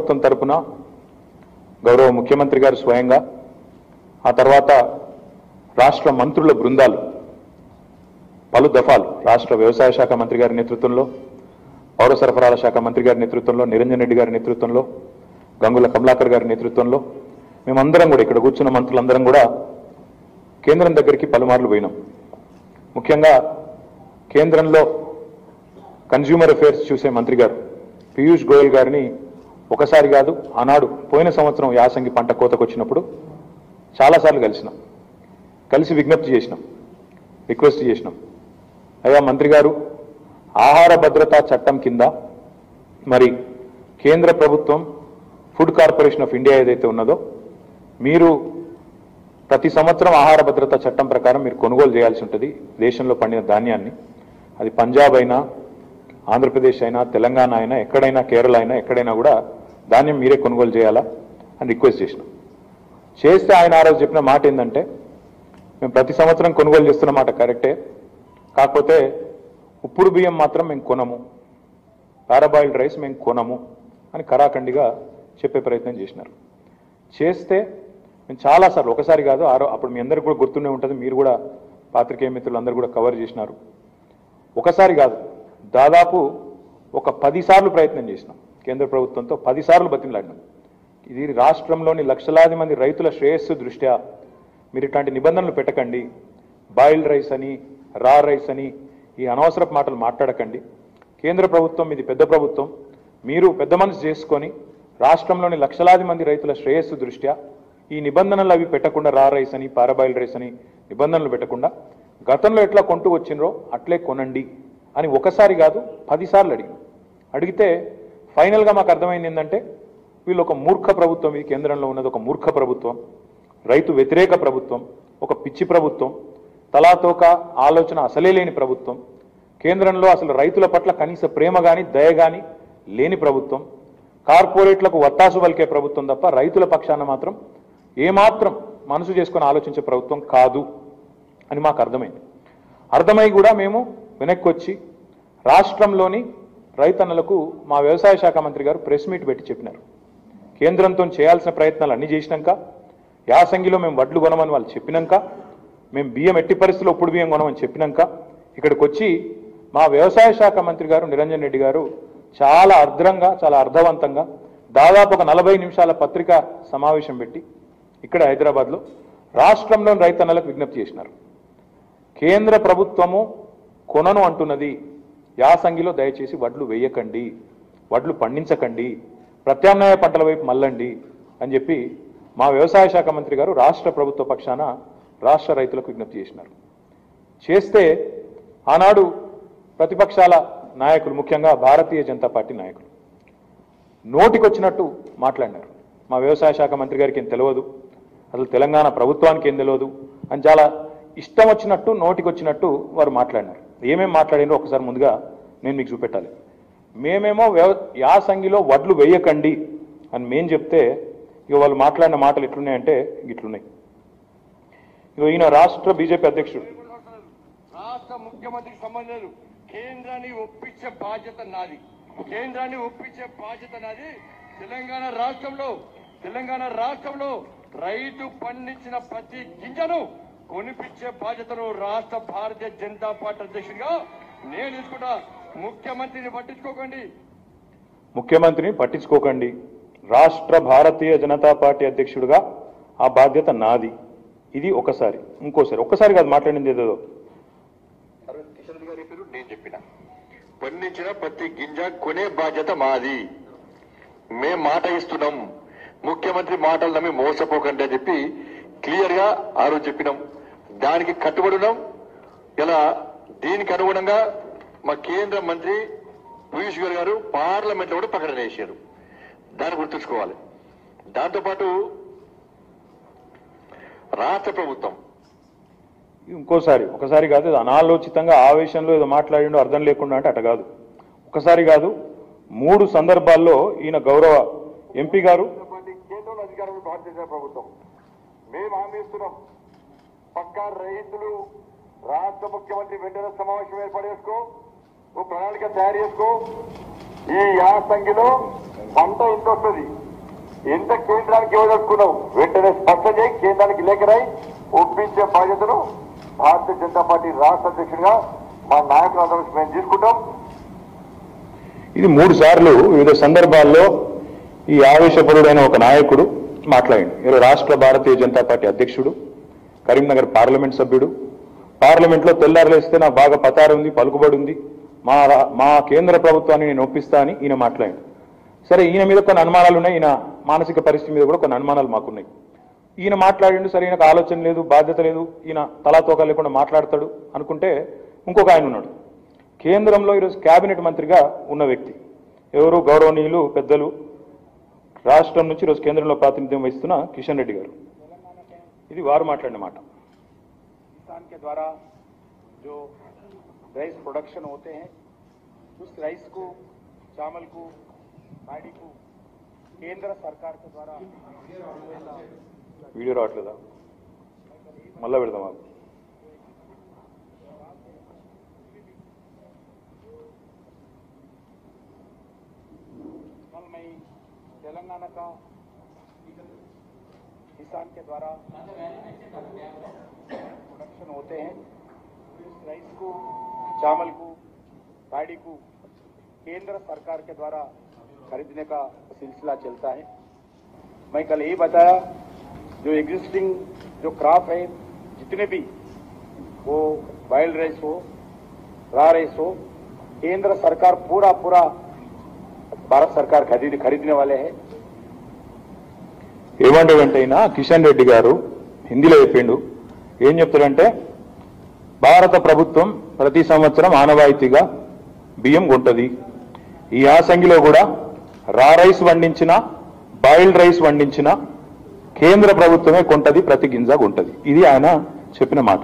ప్రభుత్వం తరపున గౌరవ ముఖ్యమంత్రి గారు స్వయంగా ఆ తర్వాత రాష్ట్ర మంత్రుల బృందాలు పలు దఫాలు రాష్ట్ర వ్యవసాయ శాఖ మంత్రి గారి నేతృత్వంలో పౌర సరఫరాల శాఖ మంత్రి గారి నేతృత్వంలో నిరంజన్ రెడ్డి గారి నేతృత్వంలో గంగుల కమలాకర్ గారి నేతృత్వంలో మేమందరం కూడా ఇక్కడ కూర్చున్న మంత్రులందరం కూడా కేంద్రం దగ్గరికి పలుమార్లు పోయినాం ముఖ్యంగా కేంద్రంలో కన్జ్యూమర్ అఫేర్స్ చూసే మంత్రి గారు పీయూష్ గోయల్ గారిని ఒకసారి కాదు ఆనాడు పోయిన సంవత్సరం యాసంగి పంట కోతకు వచ్చినప్పుడు చాలాసార్లు కలిసినాం కలిసి విజ్ఞప్తి చేసినాం రిక్వెస్ట్ చేసినాం అయ్యా మంత్రి గారు ఆహార భద్రతా చట్టం కింద మరి కేంద్ర ప్రభుత్వం ఫుడ్ కార్పొరేషన్ ఆఫ్ ఇండియా ఏదైతే ఉన్నదో మీరు ప్రతి సంవత్సరం ఆహార భద్రతా చట్టం ప్రకారం మీరు కొనుగోలు చేయాల్సి ఉంటుంది దేశంలో పండిన ధాన్యాన్ని అది పంజాబ్ అయినా ఆంధ్రప్రదేశ్ అయినా తెలంగాణ అయినా ఎక్కడైనా కేరళ అయినా ఎక్కడైనా కూడా ధాన్యం మీరే కొనుగోలు చేయాలా అని రిక్వెస్ట్ చేసినాం చేస్తే ఆయన ఆ రోజు చెప్పిన మాట ఏంటంటే మేము ప్రతి సంవత్సరం కొనుగోలు చేస్తున్న మాట కరెక్టే కాకపోతే ఉప్పుడు బియ్యం మాత్రం మేము కొనము పారాబాయిల్డ్ రైస్ మేము కొనము అని కరాఖండిగా చెప్పే ప్రయత్నం చేసినారు చేస్తే మేము చాలాసార్లు ఒకసారి కాదు ఆరో అప్పుడు మీ అందరికి కూడా గుర్తుండే ఉంటుంది మీరు కూడా పాత్రికేయ మిత్రులు అందరూ కూడా కవర్ చేసినారు ఒకసారి కాదు దాదాపు ఒక పది సార్లు ప్రయత్నం చేసినాం కేంద్ర ప్రభుత్వంతో పది సార్లు బతిమలాడినాం ఇది రాష్ట్రంలోని లక్షలాది మంది రైతుల శ్రేయస్సు దృష్ట్యా మీరు ఇట్లాంటి నిబంధనలు పెట్టకండి బాయిల్డ్ రైస్ అని రా రైస్ అని ఈ అనవసరపు మాటలు మాట్లాడకండి కేంద్ర ప్రభుత్వం ఇది పెద్ద ప్రభుత్వం మీరు పెద్ద మనసు చేసుకొని రాష్ట్రంలోని లక్షలాది మంది రైతుల శ్రేయస్సు దృష్ట్యా ఈ నిబంధనలు అవి పెట్టకుండా రా రైస్ అని పారాబాయిల్ రైస్ అని నిబంధనలు పెట్టకుండా గతంలో ఎట్లా కొంటూ వచ్చినరో అట్లే కొనండి అని ఒకసారి కాదు పదిసార్లు అడిగాం అడిగితే ఫైనల్గా మాకు అర్థమైంది ఏంటంటే వీళ్ళు ఒక మూర్ఖ ప్రభుత్వం ఇది కేంద్రంలో ఉన్నది ఒక మూర్ఖ ప్రభుత్వం రైతు వ్యతిరేక ప్రభుత్వం ఒక పిచ్చి ప్రభుత్వం తలాతోక ఆలోచన అసలే లేని ప్రభుత్వం కేంద్రంలో అసలు రైతుల పట్ల కనీస ప్రేమ గాని దయ గాని లేని ప్రభుత్వం కార్పొరేట్లకు వత్తాసు పలికే ప్రభుత్వం తప్ప రైతుల పక్షాన మాత్రం ఏమాత్రం మనసు చేసుకొని ఆలోచించే ప్రభుత్వం కాదు అని మాకు అర్థమైంది అర్థమై కూడా మేము వెనక్కి వచ్చి రాష్ట్రంలోని రైతన్నలకు మా వ్యవసాయ శాఖ మంత్రి గారు ప్రెస్ మీట్ పెట్టి చెప్పినారు కేంద్రంతో చేయాల్సిన ప్రయత్నాలు అన్ని చేసినాక యాసంగిలో మేము వడ్లు కొనమని వాళ్ళు చెప్పినాక మేము బియ్యం ఎట్టి పరిస్థితుల్లో ఉప్పుడు బియ్యం కొనమని చెప్పినాక ఇక్కడికి వచ్చి మా వ్యవసాయ శాఖ మంత్రి గారు నిరంజన్ రెడ్డి గారు చాలా అర్ధంగా చాలా అర్థవంతంగా దాదాపు ఒక నలభై నిమిషాల పత్రికా సమావేశం పెట్టి ఇక్కడ హైదరాబాద్లో రాష్ట్రంలోని రైతన్నలకు విజ్ఞప్తి చేసినారు కేంద్ర ప్రభుత్వము కొనను అంటున్నది యాసంగిలో దయచేసి వడ్లు వేయకండి వడ్లు పండించకండి ప్రత్యామ్నాయ పంటల వైపు మళ్ళండి అని చెప్పి మా వ్యవసాయ శాఖ మంత్రి గారు రాష్ట్ర ప్రభుత్వ పక్షాన రాష్ట్ర రైతులకు విజ్ఞప్తి చేసినారు చేస్తే ఆనాడు ప్రతిపక్షాల నాయకులు ముఖ్యంగా భారతీయ జనతా పార్టీ నాయకులు నోటికొచ్చినట్టు మాట్లాడినారు మా వ్యవసాయ శాఖ మంత్రి గారికి ఏం తెలియదు అసలు తెలంగాణ ప్రభుత్వానికి ఏం తెలియదు అని చాలా ఇష్టం వచ్చినట్టు నోటికొచ్చినట్టు వారు మాట్లాడినారు ఏమేం మాట్లాడినారో ఒకసారి ముందుగా నేను మీకు చూపెట్టాలి మేమేమో వ్యవ యాసంగిలో వడ్లు వేయకండి అని మేం చెప్తే ఇక వాళ్ళు మాట్లాడిన మాటలు ఎట్లున్నాయంటే ఇట్లున్నాయి ఇక ఈయన రాష్ట్ర బీజేపీ అధ్యక్షుడు రాష్ట్ర ముఖ్యమంత్రికి సంబంధం లేదు కేంద్రాన్ని ఒప్పించే బాధ్యత నాది కేంద్రాన్ని ఒప్పించే బాధ్యత నాది తెలంగాణ రాష్ట్రంలో తెలంగాణ రాష్ట్రంలో రైతు పండించిన ప్రతి గింజను కొనిపించే బాధ్యతను రాష్ట్ర భారతీయ జనతా పార్టీ అధ్యక్షుడిగా నేను తీసుకుంటా ముఖ్యమంత్రిని పట్టించుకోకండి ముఖ్యమంత్రిని పట్టించుకోకండి రాష్ట్ర భారతీయ జనతా పార్టీ అధ్యక్షుడిగా ఆ బాధ్యత నాది ఇది ఒకసారి ఇంకోసారి ఒక్కసారి కాదు మాట్లాడింది ఏదో అరవింద్ కిషన్ రెడ్డి గారి పేరు నేను చెప్పిన పండించిన ప్రతి గింజ కొనే బాధ్యత మాది మేం మాట ఇస్తున్నాం ముఖ్యమంత్రి మాటలు నమ్మి మోసపోకండి అని చెప్పి క్లియర్ గా ఆ రోజు చెప్పినాం దానికి కట్టుబడి ఉన్నాం ఇలా దీనికి అనుగుణంగా మా కేంద్ర మంత్రి పీయూష్ గోయల్ గారు పార్లమెంట్ లో కూడా ప్రకటన చేశారు దాన్ని గుర్తుంచుకోవాలి దాంతోపాటు రాష్ట్ర ప్రభుత్వం ఇంకోసారి ఒకసారి కాదు ఇది అనాలోచితంగా ఆవేశంలో ఏదో మాట్లాడిండో అర్థం లేకుండా అంటే అట కాదు ఒకసారి కాదు మూడు సందర్భాల్లో ఈయన గౌరవ ఎంపీ గారు పార్టీ కేంద్రంలో అధికారంలో భారతీయ ప్రభుత్వం మేము హామీ ఇస్తున్నాం పక్కా రైతులు రాష్ట్ర ముఖ్యమంత్రి వెంటనే సమావేశం ఏర్పాటు చేసుకో ఓ ప్రణాళిక తయారు చేసుకో ఈ యాసంగిలో పంట ఎంత వస్తుంది ఎంత కేంద్రానికి ఇవ్వదలుచుకున్నావు వెంటనే స్పష్టం చేయి కేంద్రానికి లేఖరాయి ఒప్పించే బాధ్యతను భారతీయ జనతా పార్టీ రాష్ట్ర అధ్యక్షుడిగా మా నాయకులందరూ మేము తీసుకుంటాం ఇది మూడు సార్లు వివిధ సందర్భాల్లో ఈ ఆవేశపరుడైన ఒక నాయకుడు మాట్లాడిండు ఈరోజు రాష్ట్ర భారతీయ జనతా పార్టీ అధ్యక్షుడు కరీంనగర్ పార్లమెంట్ సభ్యుడు పార్లమెంట్లో తెల్లారలేస్తే నాకు బాగా పతారు ఉంది పలుకుబడి ఉంది మా రా- మా కేంద్ర ప్రభుత్వాన్ని నేను ఒప్పిస్తా అని ఈయన మాట్లాడిండు సరే ఈయన మీద కొన్ని అనుమానాలు ఉన్నాయి ఈయన మానసిక పరిస్థితి మీద కూడా కొన్ని అనుమానాలు మాకున్నాయి ఈయన మాట్లాడిండు సరే ఈయనకు ఆలోచన లేదు బాధ్యత లేదు ఈయన తలాతోక లేకుండా మాట్లాడతాడు అనుకుంటే ఇంకొక ఆయన ఉన్నాడు కేంద్రంలో ఈరోజు కేబినెట్ మంత్రిగా ఉన్న వ్యక్తి ఎవరు గౌరవనీయులు పెద్దలు రాష్ట్రం నుంచి ఈరోజు కేంద్రంలో ప్రాతినిధ్యం వహిస్తున్న కిషన్ రెడ్డి గారు ఇది వారు మాట్లాడిన మాట किसान के द्वारा जो राइस प्रोडक्शन होते हैं उस राइस को चावल को पानी को केंद्र सरकार के द्वारा వీడియో రావట్లేదా మళ్ళా పెడదాం మాకు कल मैं तेलंगाना का किसान के द्वारा प्रोडक्शन होते हैं उस राइस को चावल को पानी को केंद्र सरकार के द्वारा खरीदने का सिलसिला चलता है मैं कल यही बताया जो एग्जिस्टिंग जो क्रॉप है जितने भी वो वाइल्ड राइस हो रा राइस हो केंद्र सरकार पूरा पूरा भारत सरकार खरीद खरीदने वाले हैं ఏమంటాడంటే అయినా కిషన్ రెడ్డి గారు హిందీలో చెప్పిండు ఏం చెప్తాడంటే భారత ప్రభుత్వం ప్రతి సంవత్సరం ఆనవాయితీగా బియ్యం కొంటది ఈ యాసంగిలో కూడా రా రైస్ వండించిన బాయిల్డ్ రైస్ వండించిన కేంద్ర ప్రభుత్వమే కొంటది ప్రతి గింజ కొంటది ఇది ఆయన చెప్పిన మాట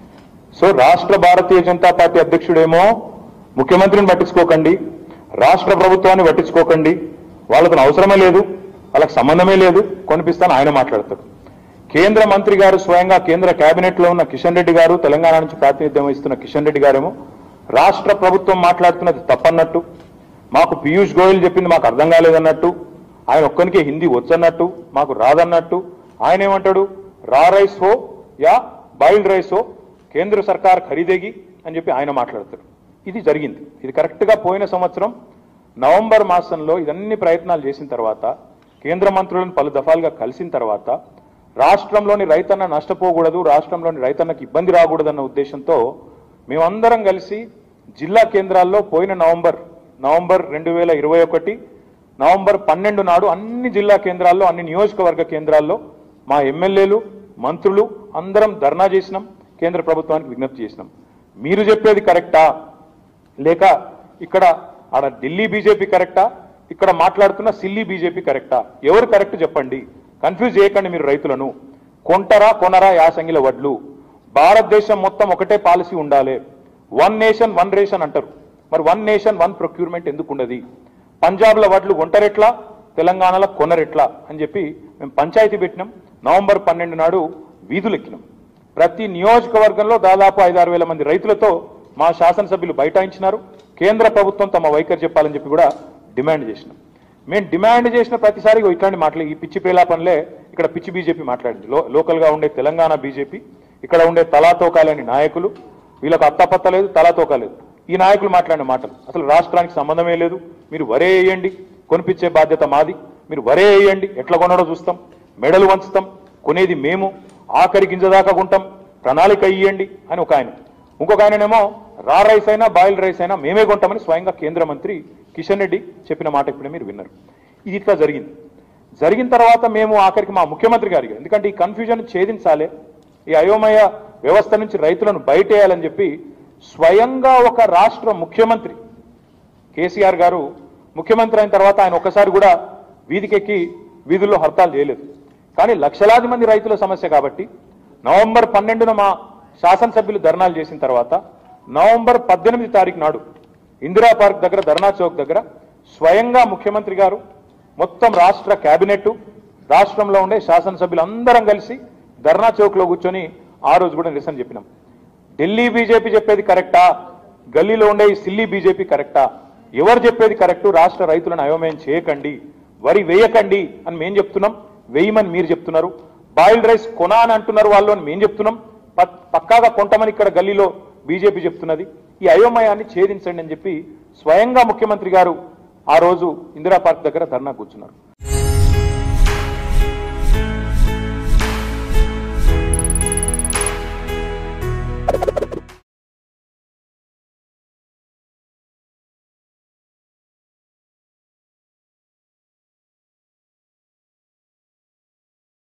సో రాష్ట్ర భారతీయ జనతా పార్టీ అధ్యక్షుడేమో ముఖ్యమంత్రిని పట్టించుకోకండి రాష్ట్ర ప్రభుత్వాన్ని పట్టించుకోకండి వాళ్ళతో అవసరమే లేదు వాళ్ళకి సంబంధమే లేదు కొనిపిస్తాను ఆయన మాట్లాడతాడు కేంద్ర మంత్రి గారు స్వయంగా కేంద్ర కేబినెట్ లో ఉన్న కిషన్ రెడ్డి గారు తెలంగాణ నుంచి ప్రాతినిధ్యం వహిస్తున్న కిషన్ రెడ్డి గారేమో రాష్ట్ర ప్రభుత్వం మాట్లాడుతున్నది తప్పన్నట్టు మాకు పీయూష్ గోయల్ చెప్పింది మాకు అర్థం కాలేదన్నట్టు ఆయన ఒక్కనికే హిందీ వచ్చన్నట్టు మాకు రాదన్నట్టు ఆయన ఏమంటాడు రా రైస్ హో యా బాయిల్డ్ రైస్ హో కేంద్ర సర్కార్ ఖరీదేగి అని చెప్పి ఆయన మాట్లాడతాడు ఇది జరిగింది ఇది కరెక్ట్గా పోయిన సంవత్సరం నవంబర్ మాసంలో ఇదన్ని ప్రయత్నాలు చేసిన తర్వాత కేంద్ర మంత్రులను పలు దఫాలుగా కలిసిన తర్వాత రాష్ట్రంలోని రైతన్న నష్టపోకూడదు రాష్ట్రంలోని రైతన్నకి ఇబ్బంది రాకూడదన్న ఉద్దేశంతో మేమందరం కలిసి జిల్లా కేంద్రాల్లో పోయిన నవంబర్ నవంబర్ రెండు వేల ఇరవై ఒకటి నవంబర్ పన్నెండు నాడు అన్ని జిల్లా కేంద్రాల్లో అన్ని నియోజకవర్గ కేంద్రాల్లో మా ఎమ్మెల్యేలు మంత్రులు అందరం ధర్నా చేసినాం కేంద్ర ప్రభుత్వానికి విజ్ఞప్తి చేసినాం మీరు చెప్పేది కరెక్టా లేక ఇక్కడ ఆడ ఢిల్లీ బీజేపీ కరెక్టా ఇక్కడ మాట్లాడుతున్న సిల్లీ బీజేపీ కరెక్టా ఎవరు కరెక్ట్ చెప్పండి కన్ఫ్యూజ్ చేయకండి మీరు రైతులను కొంటరా కొనరా యాసంగిల వడ్లు భారతదేశం మొత్తం ఒకటే పాలసీ ఉండాలి వన్ నేషన్ వన్ రేషన్ అంటారు మరి వన్ నేషన్ వన్ ప్రొక్యూర్మెంట్ ఎందుకు ఉండదు పంజాబ్ల వడ్లు కొంటరెట్లా తెలంగాణలో కొనరెట్లా అని చెప్పి మేము పంచాయతీ పెట్టినాం నవంబర్ పన్నెండు నాడు వీధులెక్కినాం ప్రతి నియోజకవర్గంలో దాదాపు ఐదారు వేల మంది రైతులతో మా శాసనసభ్యులు బైఠాయించినారు కేంద్ర ప్రభుత్వం తమ వైఖరి చెప్పాలని చెప్పి కూడా డిమాండ్ చేసినాం మేము డిమాండ్ చేసిన ప్రతిసారి ఇగో ఇట్లాంటి మాటలు ఈ పిచ్చి ప్రేలాపనలే ఇక్కడ పిచ్చి బీజేపీ మాట్లాడింది లో లోకల్గా ఉండే తెలంగాణ బీజేపీ ఇక్కడ ఉండే తలాతోకాలని నాయకులు వీళ్ళకి అత్తపత్త లేదు తలాతోక లేదు ఈ నాయకులు మాట్లాడిన మాటలు అసలు రాష్ట్రానికి సంబంధమే లేదు మీరు వరే వేయండి కొనిపించే బాధ్యత మాది మీరు వరే వేయండి ఎట్లా కొనడో చూస్తాం మెడలు వంచుతాం కొనేది మేము ఆఖరి గింజ దాకా కొంటాం ప్రణాళిక ఇయ్యండి అని ఒక ఆయన ఇంకొక ఆయననేమో రా రైస్ అయినా బాయిల్డ్ రైస్ అయినా మేమే కొంటామని స్వయంగా కేంద్ర మంత్రి కిషన్ రెడ్డి చెప్పిన మాట ఇప్పుడే మీరు విన్నారు ఇది ఇట్లా జరిగింది జరిగిన తర్వాత మేము ఆఖరికి మా ముఖ్యమంత్రి గారికి ఎందుకంటే ఈ కన్ఫ్యూజన్ ఛేదించాలి ఈ అయోమయ వ్యవస్థ నుంచి రైతులను బయటేయాలని చెప్పి స్వయంగా ఒక రాష్ట్ర ముఖ్యమంత్రి కేసీఆర్ గారు ముఖ్యమంత్రి అయిన తర్వాత ఆయన ఒక్కసారి కూడా వీధికెక్కి వీధుల్లో హర్తాలు చేయలేదు కానీ లక్షలాది మంది రైతుల సమస్య కాబట్టి నవంబర్ పన్నెండున మా శాసనసభ్యులు ధర్నాలు చేసిన తర్వాత నవంబర్ పద్దెనిమిది తారీఖు నాడు ఇందిరా పార్క్ దగ్గర ధర్నా చౌక్ దగ్గర స్వయంగా ముఖ్యమంత్రి గారు మొత్తం రాష్ట్ర కేబినెట్ రాష్ట్రంలో ఉండే శాసనసభ్యులు అందరం కలిసి ధర్నా చౌక్లో కూర్చొని ఆ రోజు కూడా నిరసన చెప్పినాం ఢిల్లీ బీజేపీ చెప్పేది కరెక్టా గల్లీలో ఉండే ఈ సిల్లీ బీజేపీ కరెక్టా ఎవరు చెప్పేది కరెక్టు రాష్ట్ర రైతులను అయోమయం చేయకండి వరి వేయకండి అని మేము చెప్తున్నాం వేయమని మీరు చెప్తున్నారు బాయిల్డ్ రైస్ కొనా అని అంటున్నారు వాళ్ళు అని మేము చెప్తున్నాం పక్- పక్కాగా కొంటమని ఇక్కడ గల్లీలో బీజేపీ చెప్తున్నది ఈ అయోమయాన్ని ఛేదించండి అని చెప్పి స్వయంగా ముఖ్యమంత్రి గారు ఆ రోజు ఇందిరా పార్క్ దగ్గర ధర్నా కూర్చున్నారు